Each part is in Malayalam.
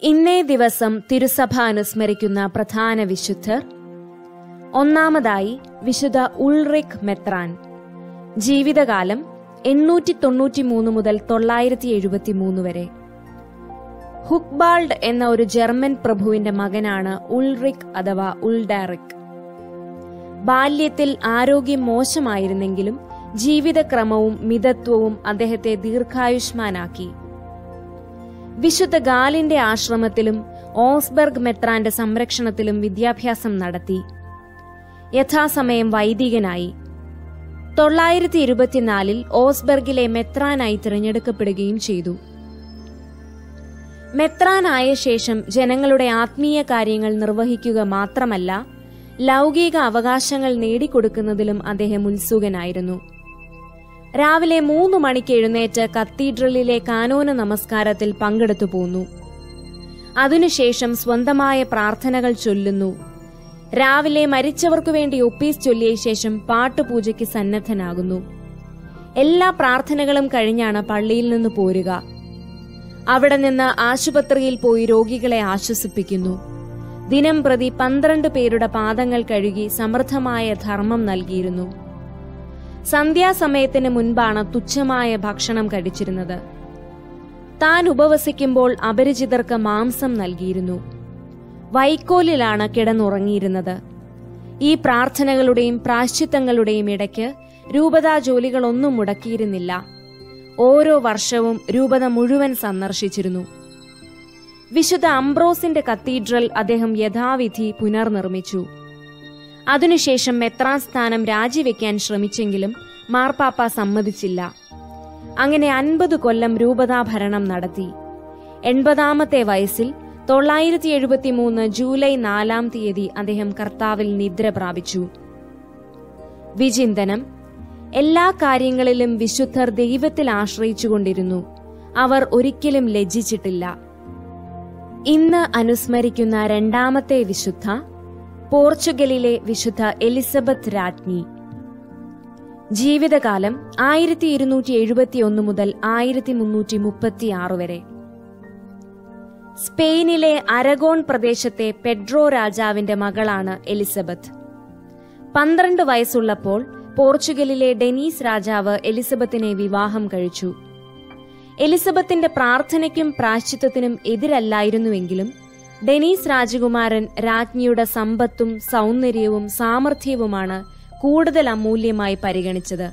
ഇന്നേ ദിവസം തിരുസഭ അനുസ്മരിക്കുന്ന പ്രധാന വിശുദ്ധർ ഒന്നാമതായി വിശുദ്ധ ഉൾറിക് മെത്രാൻ ജീവിതകാലം എണ്ണൂറ്റി തൊണ്ണൂറ്റി മൂന്ന് മുതൽ തൊള്ളായിരത്തി എഴുപത്തി മൂന്ന് വരെ ഹുക്ബാൾഡ് എന്ന ഒരു ജർമ്മൻ പ്രഭുവിന്റെ മകനാണ് ഉൾറിക് അഥവാ ഉൾഡാറിക് ബാല്യത്തിൽ ആരോഗ്യം മോശമായിരുന്നെങ്കിലും ജീവിതക്രമവും മിതത്വവും അദ്ദേഹത്തെ ദീർഘായുഷ്മാനാക്കി വിശുദ്ധ ഗാലിന്റെ ആശ്രമത്തിലും ഓസ്ബർഗ് മെത്രാന്റെ സംരക്ഷണത്തിലും വിദ്യാഭ്യാസം നടത്തി യഥാസമയം വൈദികനായി തൊള്ളായിരത്തി ഇരുപത്തിനാലിൽ ഓസ്ബർഗിലെ മെത്രാനായി തിരഞ്ഞെടുക്കപ്പെടുകയും ചെയ്തു മെത്രാനായ ശേഷം ജനങ്ങളുടെ ആത്മീയ കാര്യങ്ങൾ നിർവഹിക്കുക മാത്രമല്ല ലൗകിക അവകാശങ്ങൾ നേടിക്കൊടുക്കുന്നതിലും അദ്ദേഹം ഉത്സുകനായിരുന്നു രാവിലെ മൂന്ന് മണിക്ക് എഴുന്നേറ്റ് കത്തീഡ്രലിലെ കാനോന നമസ്കാരത്തിൽ പങ്കെടുത്തു പോന്നു അതിനുശേഷം സ്വന്തമായ പ്രാർത്ഥനകൾ ചൊല്ലുന്നു രാവിലെ മരിച്ചവർക്കു വേണ്ടി ഒപ്പീസ് ചൊല്ലിയ ശേഷം പാട്ടുപൂജയ്ക്ക് സന്നദ്ധനാകുന്നു എല്ലാ പ്രാർത്ഥനകളും കഴിഞ്ഞാണ് പള്ളിയിൽ നിന്ന് പോരുക അവിടെ നിന്ന് ആശുപത്രിയിൽ പോയി രോഗികളെ ആശ്വസിപ്പിക്കുന്നു ദിനം പ്രതി പന്ത്രണ്ട് പേരുടെ പാദങ്ങൾ കഴുകി സമൃദ്ധമായ ധർമ്മം നൽകിയിരുന്നു സന്ധ്യാസമയത്തിന് മുൻപാണ് തുച്ഛമായ ഭക്ഷണം കഴിച്ചിരുന്നത് താൻ ഉപവസിക്കുമ്പോൾ അപരിചിതർക്ക് മാംസം നൽകിയിരുന്നു വൈക്കോലിലാണ് കിടന്നുറങ്ങിയിരുന്നത് ഈ പ്രാർത്ഥനകളുടെയും പ്രാശ്ചിത്തങ്ങളുടെയും ഇടയ്ക്ക് രൂപതാ ജോലികളൊന്നും മുടക്കിയിരുന്നില്ല ഓരോ വർഷവും രൂപത മുഴുവൻ സന്ദർശിച്ചിരുന്നു വിശുദ്ധ അംബ്രോസിന്റെ കത്തീഡ്രൽ അദ്ദേഹം യഥാവിധി പുനർനിർമ്മിച്ചു അതിനുശേഷം മെത്രാൻ സ്ഥാനം രാജിവെക്കാൻ ശ്രമിച്ചെങ്കിലും മാർപ്പാപ്പ സമ്മതിച്ചില്ല അങ്ങനെ അൻപത് കൊല്ലം രൂപതാഭരണം നടത്തി എൺപതാമത്തെ വയസ്സിൽ തൊള്ളായിരത്തി എഴുപത്തി മൂന്ന് ജൂലൈ നാലാം തീയതി അദ്ദേഹം കർത്താവിൽ നിദ്ര പ്രാപിച്ചു വിചിന്തനം എല്ലാ കാര്യങ്ങളിലും വിശുദ്ധർ ദൈവത്തിൽ ആശ്രയിച്ചുകൊണ്ടിരുന്നു അവർ ഒരിക്കലും ലജ്ജിച്ചിട്ടില്ല ഇന്ന് അനുസ്മരിക്കുന്ന രണ്ടാമത്തെ വിശുദ്ധ പോർച്ചുഗലിലെ വിശുദ്ധ എലിസബത്ത് രാജ്ഞി ജീവിതകാലം ആയിരത്തി ഇരുന്നൂറ്റി എഴുപത്തി ഒന്ന് മുതൽ ആയിരത്തി മുന്നൂറ്റി മുപ്പത്തി ആറ് വരെ സ്പെയിനിലെ അരഗോൺ പ്രദേശത്തെ പെഡ്രോ രാജാവിന്റെ മകളാണ് എലിസബത്ത് പന്ത്രണ്ട് വയസ്സുള്ളപ്പോൾ പോർച്ചുഗലിലെ ഡെനീസ് രാജാവ് എലിസബത്തിനെ വിവാഹം കഴിച്ചു എലിസബത്തിന്റെ പ്രാർത്ഥനയ്ക്കും പ്രാശ്ചിത്വത്തിനും എതിരല്ലായിരുന്നുവെങ്കിലും ഡെനീസ് രാജകുമാരൻ രാജ്ഞിയുടെ സമ്പത്തും സൗന്ദര്യവും സാമർഥ്യവുമാണ് കൂടുതൽ അമൂല്യമായി പരിഗണിച്ചത്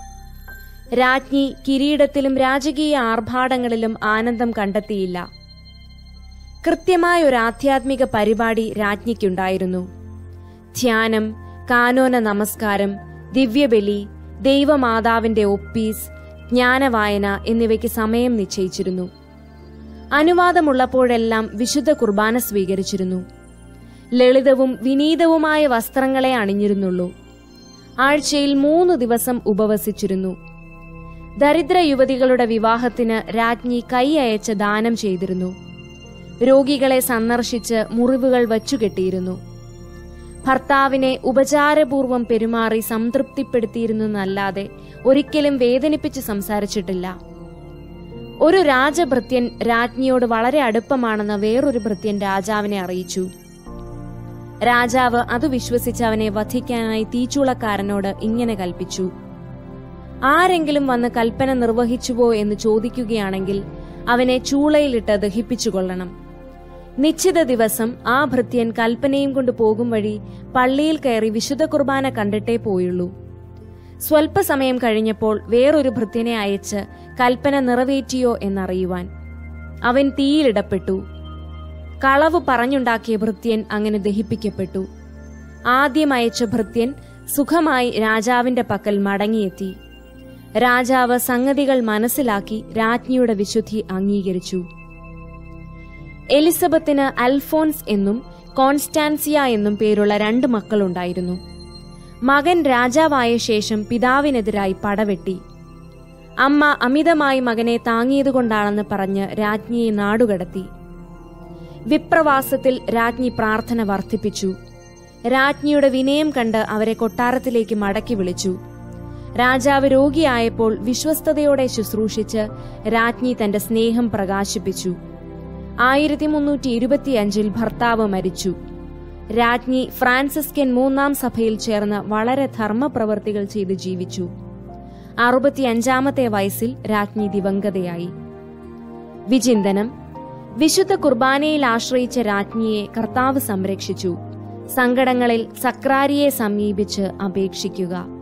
രാജ്ഞി കിരീടത്തിലും രാജകീയ ആർഭാടങ്ങളിലും ആനന്ദം കണ്ടെത്തിയില്ല കൃത്യമായ ഒരു ആധ്യാത്മിക പരിപാടി രാജ്ഞിക്കുണ്ടായിരുന്നു ധ്യാനം കാനോന നമസ്കാരം ദിവ്യബലി ദൈവമാതാവിന്റെ ഒപ്പീസ് ജ്ഞാനവായന എന്നിവയ്ക്ക് സമയം നിശ്ചയിച്ചിരുന്നു അനുവാദമുള്ളപ്പോഴെല്ലാം വിശുദ്ധ കുർബാന സ്വീകരിച്ചിരുന്നു ലളിതവും വിനീതവുമായ വസ്ത്രങ്ങളെ അണിഞ്ഞിരുന്നുള്ളൂ ആഴ്ചയിൽ മൂന്ന് ദിവസം ഉപവസിച്ചിരുന്നു ദരിദ്ര യുവതികളുടെ വിവാഹത്തിന് രാജ്ഞി കൈ അയച്ച് ദാനം ചെയ്തിരുന്നു രോഗികളെ സന്ദർശിച്ച് മുറിവുകൾ വച്ചുകെട്ടിയിരുന്നു ഭർത്താവിനെ ഉപചാരപൂർവം പെരുമാറി സംതൃപ്തിപ്പെടുത്തിയിരുന്നല്ലാതെ ഒരിക്കലും വേദനിപ്പിച്ച് സംസാരിച്ചിട്ടില്ല ഒരു രാജഭൃത്യൻ രാജ്ഞിയോട് വളരെ അടുപ്പമാണെന്ന് വേറൊരു ഭൃത്യൻ രാജാവിനെ അറിയിച്ചു രാജാവ് അത് വിശ്വസിച്ച് അവനെ വധിക്കാനായി തീച്ചൂളക്കാരനോട് ഇങ്ങനെ കൽപ്പിച്ചു ആരെങ്കിലും വന്ന് കൽപ്പന നിർവഹിച്ചുവോ എന്ന് ചോദിക്കുകയാണെങ്കിൽ അവനെ ചൂളയിലിട്ട് ദഹിപ്പിച്ചുകൊള്ളണം നിശ്ചിത ദിവസം ആ ഭൃത്യൻ കൽപ്പനയും കൊണ്ട് പോകും വഴി പള്ളിയിൽ കയറി വിശുദ്ധ കുർബാന കണ്ടിട്ടേ പോയുള്ളൂ സ്വൽപ്പസമയം കഴിഞ്ഞപ്പോൾ വേറൊരു ഭൃത്യനെ അയച്ച് കൽപ്പന നിറവേറ്റിയോ എന്നറിയുവാൻ അവൻ തീയിലിടപ്പെട്ടു കളവ് പറഞ്ഞുണ്ടാക്കിയ ഭൃത്യൻ അങ്ങനെ ദഹിപ്പിക്കപ്പെട്ടു ആദ്യം അയച്ച ഭൃത്യൻ സുഖമായി രാജാവിന്റെ പക്കൽ മടങ്ങിയെത്തി രാജാവ് സംഗതികൾ മനസ്സിലാക്കി രാജ്ഞിയുടെ വിശുദ്ധി അംഗീകരിച്ചു എലിസബത്തിന് അൽഫോൻസ് എന്നും കോൺസ്റ്റാൻസിയ എന്നും പേരുള്ള രണ്ട് മക്കളുണ്ടായിരുന്നു മകൻ രാജാവായ ശേഷം പിതാവിനെതിരായി പടവെട്ടി അമ്മ അമിതമായി മകനെ താങ്ങിയതുകൊണ്ടാണെന്ന് പറഞ്ഞ് രാജ്ഞിയെ നാടുകടത്തി വിപ്രവാസത്തിൽ രാജ്ഞി പ്രാർത്ഥന വർദ്ധിപ്പിച്ചു രാജ്ഞിയുടെ വിനയം കണ്ട് അവരെ കൊട്ടാരത്തിലേക്ക് മടക്കി വിളിച്ചു രാജാവ് രോഗിയായപ്പോൾ വിശ്വസ്തയോടെ ശുശ്രൂഷിച്ച് രാജ്ഞി തന്റെ സ്നേഹം പ്രകാശിപ്പിച്ചു ആയിരത്തി മുന്നൂറ്റി ഇരുപത്തിയഞ്ചിൽ ഭർത്താവ് മരിച്ചു രാജ്ഞി ഫ്രാൻസിസ്കൻ മൂന്നാം സഭയിൽ ചേർന്ന് വളരെ ധർമ്മപ്രവർത്തികൾ ചെയ്ത് ജീവിച്ചു അറുപത്തിയഞ്ചാമത്തെ വയസ്സിൽ രാജ്ഞി ദിവംഗതയായി വിചിന്തനം വിശുദ്ധ കുർബാനയിൽ ആശ്രയിച്ച രാജ്ഞിയെ കർത്താവ് സംരക്ഷിച്ചു സങ്കടങ്ങളിൽ സക്രാരിയെ സമീപിച്ച് അപേക്ഷിക്കുക